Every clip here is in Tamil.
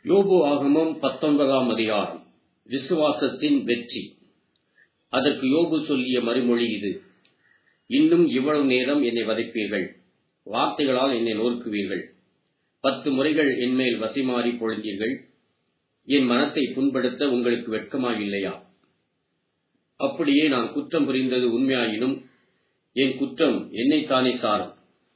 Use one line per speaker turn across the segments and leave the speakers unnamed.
யோபு ஆகமம் பத்தொன்பதாம் அதிகாரம் விசுவாசத்தின் வெற்றி அதற்கு யோபு சொல்லிய மறுமொழி இது இன்னும் இவ்வளவு நேரம் என்னை வதைப்பீர்கள் வார்த்தைகளால் என்னை நோக்குவீர்கள் பத்து முறைகள் என்மேல் வசைமாறி பொழுந்தீர்கள் என் மனத்தை புண்படுத்த உங்களுக்கு வெட்கமாயில்லையா அப்படியே நான் குற்றம் புரிந்தது உண்மையாயினும் என் குற்றம் என்னைத்தானே சாரும்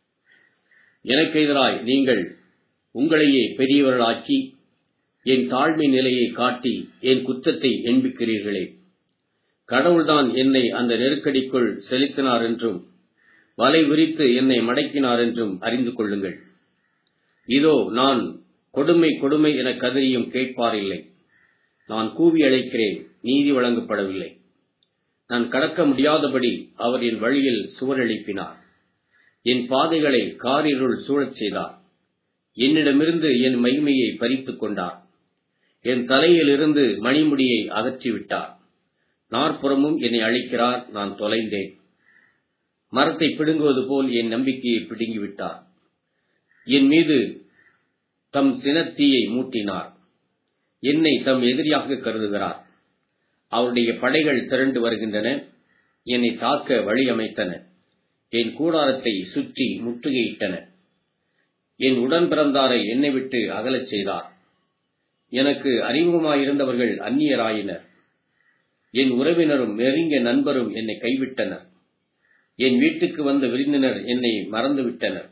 எனக்கு எதிராய் நீங்கள் உங்களையே பெரியவர்களாக்கி என் தாழ்மை நிலையை காட்டி என் குற்றத்தை எண்பிக்கிறீர்களே கடவுள்தான் என்னை அந்த நெருக்கடிக்குள் செலுத்தினார் என்றும் வலை விரித்து என்னை மடக்கினார் என்றும் அறிந்து கொள்ளுங்கள் இதோ நான் கொடுமை கொடுமை என கதறியும் கேட்பாரில்லை நான் கூவி அழைக்கிறேன் நீதி வழங்கப்படவில்லை நான் கடக்க முடியாதபடி அவர் என் வழியில் சுவர் எழுப்பினார் என் பாதைகளை காரிருள் சூழச் செய்தார் என்னிடமிருந்து என் மகிமையை பறித்துக் கொண்டார் என் தலையிலிருந்து மணிமுடியை அகற்றிவிட்டார் நாற்புறமும் என்னை அழிக்கிறார் நான் தொலைந்தேன் மரத்தை பிடுங்குவது போல் என் நம்பிக்கையை பிடுங்கிவிட்டார் என் மீது தம் சினத்தீயை மூட்டினார் என்னை தம் எதிரியாக கருதுகிறார் அவருடைய படைகள் திரண்டு வருகின்றன என்னை தாக்க வழி அமைத்தன என் கூடாரத்தை சுற்றி முற்றுகையிட்டன என் உடன் பிறந்தாரை என்னை விட்டு அகலச் செய்தார் எனக்கு அறிமுகமாயிருந்தவர்கள் அந்நியராயினர் என் உறவினரும் நெருங்கிய நண்பரும் என்னை கைவிட்டனர் என் வீட்டுக்கு வந்த விருந்தினர் என்னை மறந்துவிட்டனர்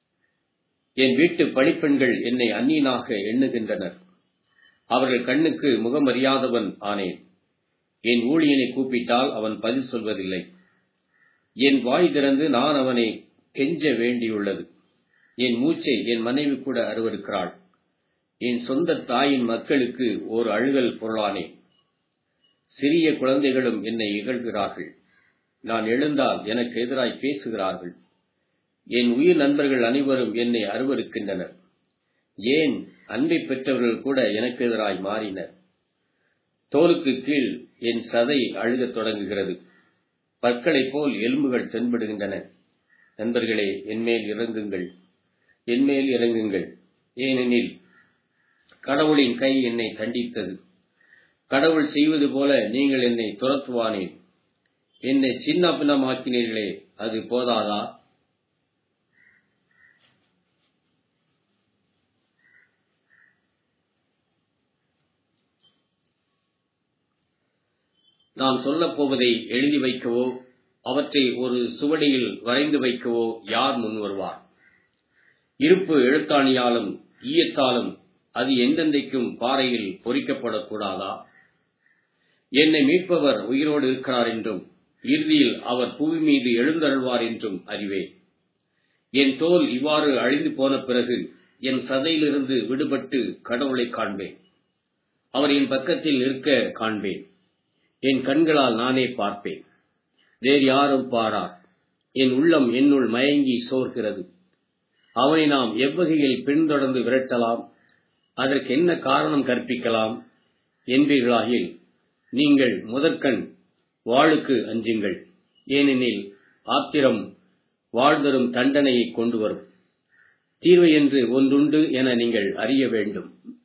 என் வீட்டு பணிப்பெண்கள் என்னை அந்நியனாக எண்ணுகின்றனர் அவர்கள் கண்ணுக்கு முகமறியாதவன் ஆனேன் என் ஊழியனை கூப்பிட்டால் அவன் பதில் சொல்வதில்லை என் வாய் திறந்து நான் அவனை கெஞ்ச வேண்டியுள்ளது என் மூச்சை என் மனைவி கூட அருவருக்கிறாள் என் சொந்த தாயின் மக்களுக்கு ஒரு அழுகல் பொருளானேன் சிறிய குழந்தைகளும் என்னை இகழ்கிறார்கள் நான் எழுந்தால் எனக்கு எதிராய் பேசுகிறார்கள் என் உயிர் நண்பர்கள் அனைவரும் என்னை அருவருக்கின்றனர் ஏன் அன்பை பெற்றவர்கள் கூட எனக்கு எதிராய் மாறினர் தோலுக்கு கீழ் என் சதை அழுகத் தொடங்குகிறது பற்களைப் போல் எலும்புகள் தென்படுகின்றன நண்பர்களே என்மேல் இறங்குங்கள் என்மேல் இறங்குங்கள் ஏனெனில் கடவுளின் கை என்னை தண்டித்தது கடவுள் செய்வது போல நீங்கள் என்னை துரத்துவானேன் என்னை சின்ன பின்னமாக்கினீர்களே அது போதாதா நான் சொல்லப் போவதை எழுதி வைக்கவோ அவற்றை ஒரு சுவடியில் வரைந்து வைக்கவோ யார் முன் வருவார் இருப்பு எழுத்தாணியாலும் ஈயத்தாலும் அது எந்தெந்தைக்கும் பாறையில் பொறிக்கப்படக்கூடாதா என்னை மீட்பவர் உயிரோடு இருக்கிறார் என்றும் இறுதியில் அவர் புவி மீது எழுந்தருள்வார் என்றும் அறிவேன் என் தோல் இவ்வாறு அழிந்து போன பிறகு என் சதையிலிருந்து விடுபட்டு கடவுளை காண்பேன் அவர் என் பக்கத்தில் நிற்க காண்பேன் என் கண்களால் நானே பார்ப்பேன் வேறு யாரும் பாரார் என் உள்ளம் என்னுள் மயங்கி சோர்கிறது அவனை நாம் எவ்வகையில் பின்தொடர்ந்து விரட்டலாம் அதற்கு என்ன காரணம் கற்பிக்கலாம் என்பீர்களாகில் நீங்கள் முதற்கண் வாளுக்கு அஞ்சுங்கள் ஏனெனில் ஆத்திரம் வாழ்தரும் தண்டனையை கொண்டு வரும் தீர்வு என்று ஒன்றுண்டு என நீங்கள் அறிய வேண்டும்